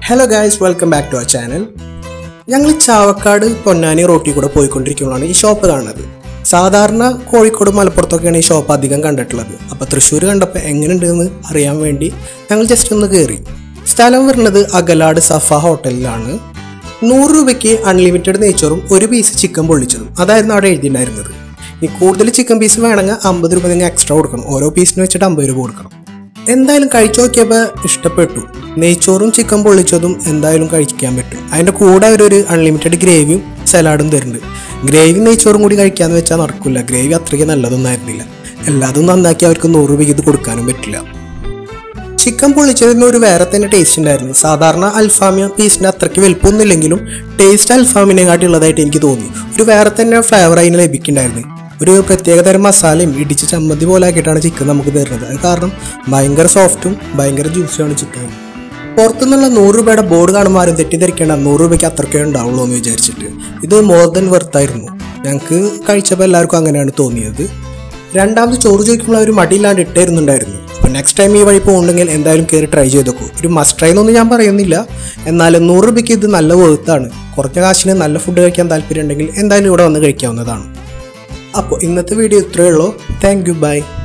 hello guys welcome back to our channel ഞങ്ങൾ ചാവക്കാട് പൊന്നാനി റോട്ടിൽ കൂടെ പോയിക്കൊണ്ടിരിക്കുമ്പോഴാണ് ഈ ഷോപ്പ് കാണുന്നത് സാധാരണ കോഴിക്കോട് മലപ്പുറത്തൊക്കെയാണ് ഈ ഷോപ്പ് അധികം കണ്ടിട്ടുള്ളത് അപ്പോൾ തൃശ്ശൂർ കണ്ടപ്പോൾ എങ്ങനെയുണ്ടെന്ന് അറിയാൻ വേണ്ടി ഞങ്ങൾ ജസ്റ്റ് ഒന്ന് കയറി സ്ഥലം വരുന്നത് അകലാട് സഫ ഹോട്ടലിലാണ് നൂറ് രൂപയ്ക്ക് അൺലിമിറ്റഡ് നെയ്ച്ചോറും ഒരു പീസ് ചിക്കൻ പൊള്ളിച്ചതും അതായിരുന്നു അവിടെ എഴുതിയിട്ടുണ്ടായിരുന്നത് ഇനി കൂടുതൽ ചിക്കൻ പീസ് വേണമെങ്കിൽ അമ്പത് രൂപ നിങ്ങൾ എക്സ്ട്രാ കൊടുക്കണം ഓരോ പീസിന് വെച്ചിട്ട് അമ്പത് രൂപ കൊടുക്കണം എന്തായാലും കഴിച്ചു നോക്കിയപ്പോൾ ഇഷ്ടപ്പെട്ടു നെയ്ച്ചോറും ചിക്കൻ പൊള്ളിച്ചതും എന്തായാലും കഴിക്കാൻ പറ്റും അതിൻ്റെ കൂടെ ഒരു അൺലിമിറ്റഡ് ഗ്രേവിയും സലാഡും തരുന്നുണ്ട് ഗ്രേവി നെയ്ച്ചോറും കൂടി കഴിക്കാന്ന് വെച്ചാൽ നടക്കില്ല ഗ്രേവി അത്രയ്ക്ക് നല്ലതൊന്നും ആയിരുന്നില്ല എല്ലാതും നന്നാക്കി അവർക്ക് നൂറ് രൂപയ്ക്ക് ഇത് കൊടുക്കാനും പറ്റില്ല ചിക്കൻ പൊള്ളിച്ചതിന് ഒരു വേറെ തന്നെ ടേസ്റ്റ് ഉണ്ടായിരുന്നു സാധാരണ അൽഫാമി പീസിന് അത്രയ്ക്ക് വലുപ്പമൊന്നുമില്ലെങ്കിലും ടേസ്റ്റ് അൽഫാമിനെക്കാട്ടി ഉള്ളതായിട്ട് എനിക്ക് തോന്നി ഒരു വേറെ തന്നെ ഫ്ലേവർ അതിന് ലഭിക്കുന്നുണ്ടായിരുന്നു ഒരു പ്രത്യേകതരം മസാലയും ഇടിച്ച് ചമ്മന്തി പോലെ ആക്കിയിട്ടാണ് ചിക്കൻ നമുക്ക് തരുന്നത് അത് കാരണം ഭയങ്കര സോഫ്റ്റും ഭയങ്കര ജ്യൂസിയാണ് ചിക്കൻ പുറത്തുനിന്നുള്ള നൂറ് രൂപയുടെ ബോർഡ് കാണുമ്പോൾ ആരും തെറ്റിദ്ധരിക്കേണ്ട നൂറ് രൂപയ്ക്ക് അത്രയ്ക്കേ ഉണ്ടാവുള്ളൂ എന്ന് വിചാരിച്ചിട്ട് ഇത് മോർ ദൻ വെർത്തായിരുന്നു ഞങ്ങൾക്ക് കഴിച്ചപ്പോൾ എല്ലാവർക്കും അങ്ങനെയാണ് തോന്നിയത് രണ്ടാമത് ചോറ് ചോദിക്കുമ്പോൾ ഒരു മടിയില്ലാണ്ട് ഇട്ടായിരുന്നുണ്ടായിരുന്നു അപ്പോൾ നെക്സ്റ്റ് ടൈം ഈ വഴി പോകുന്നുണ്ടെങ്കിൽ എന്തായാലും കയറി ട്രൈ ചെയ്ത് നോക്കൂ ഒരു മസ്റ്റ് ട്രൈ എന്നൊന്നും ഞാൻ പറയുന്നില്ല എന്നാലും നൂറ് രൂപയ്ക്ക് ഇത് നല്ല വേർത്താണ് കുറഞ്ഞ കാശിന് നല്ല ഫുഡ് കഴിക്കാൻ താല്പര്യം ഉണ്ടെങ്കിൽ എന്തായാലും ഇവിടെ വന്ന് കഴിക്കാവുന്നതാണ് അപ്പോൾ ഇന്നത്തെ വീഡിയോ ഇത്രയേ ഉള്ളൂ താങ്ക് യു ബൈ